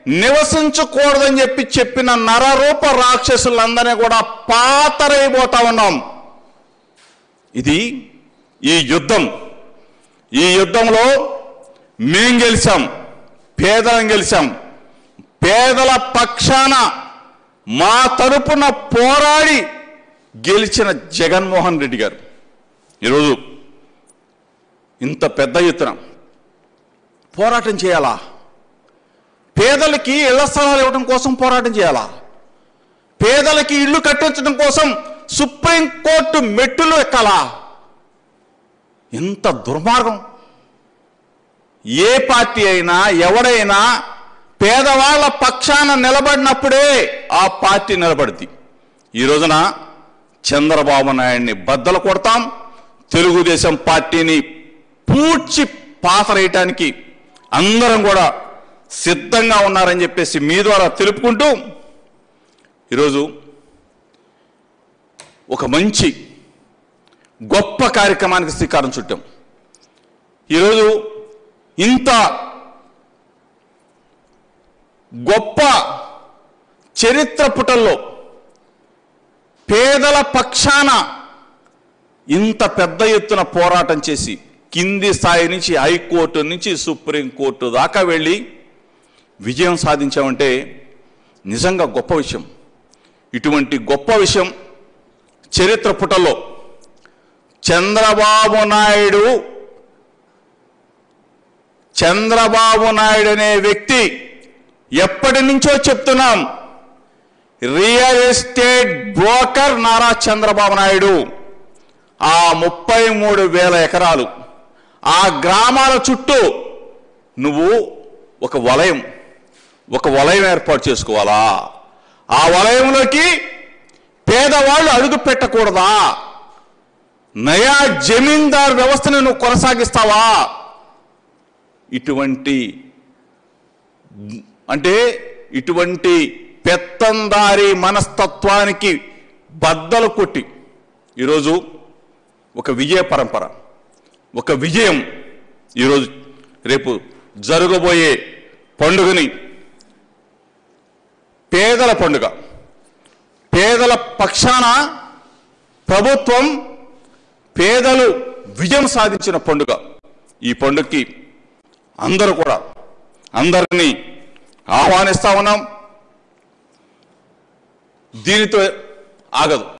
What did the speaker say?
నివసించకూడదని చెప్పి చెప్పిన నరరూప రాక్షసులందరినీ కూడా పాతరైపోతా ఉన్నాం ఇది ఈ యుద్ధం ఈ యుద్ధంలో మేం గెలిచాం పేదలం గెలిచాం పేదల పక్షాన మా తరపున పోరాడి గెలిచిన జగన్మోహన్ రెడ్డి గారు ఈరోజు ఇంత పెద్ద ఎత్తున పోరాటం చేయాలా పేదలకి ఇళ్ల స్థలాలు ఇవ్వడం కోసం పోరాటం చేయాలా పేదలకి ఇల్లు కట్టించడం కోసం సుప్రీంకోర్టు మెట్టులు ఎక్కాలా ఎంత దుర్మార్గం ఏ పార్టీ అయినా ఎవడైనా పేదవాళ్ల పక్షాన నిలబడినప్పుడే ఆ పార్టీ నిలబడుద్ది ఈ రోజున చంద్రబాబు నాయుడిని బద్దలు కొడతాం తెలుగుదేశం పార్టీని పూడ్చి పాతరేయటానికి అందరం కూడా సిద్ధంగా ఉన్నారని చెప్పేసి మీ ద్వారా తెలుపుకుంటూ ఈరోజు ఒక మంచి గొప్ప కార్యక్రమానికి శ్రీకారం చుట్టాం ఈరోజు ఇంత గొప్ప చరిత్ర పుటల్లో పేదల పక్షాన ఇంత పెద్ద ఎత్తున పోరాటం చేసి కింది స్థాయి నుంచి హైకోర్టు నుంచి సుప్రీంకోర్టు దాకా వెళ్ళి విజయం సాధించామంటే నిజంగా గొప్ప విషయం ఇటువంటి గొప్ప విషయం చరిత్ర పుటల్లో చంద్రబాబు నాయుడు చంద్రబాబు నాయుడు అనే వ్యక్తి ఎప్పటి నుంచో చెప్తున్నాం real estate broker Nara Chandrababu Naidu ఆ ముప్పై మూడు వేల ఎకరాలు ఆ గ్రామాల చుట్టూ నువ్వు ఒక వలయం ఒక వలయం ఏర్పాటు చేసుకోవాలా ఆ వలయంలోకి పేదవాళ్ళు అడుగు పెట్టకూడదా నయా జమీందార్ వ్యవస్థను నువ్వు కొనసాగిస్తావా ఇటువంటి అంటే ఇటువంటి పెత్తందారి మనస్తత్వానికి బద్దలు కొట్టి ఈరోజు ఒక విజయ పరంపర ఒక విజయం ఈరోజు రేపు జరగబోయే పండుగని పేదల పండుగ పేదల పక్షాన ప్రభుత్వం పేదలు విజయం సాధించిన పండుగ ఈ పండుగకి అందరూ కూడా అందరినీ ఆహ్వానిస్తా ఉన్నాం దీనితో ఆగదు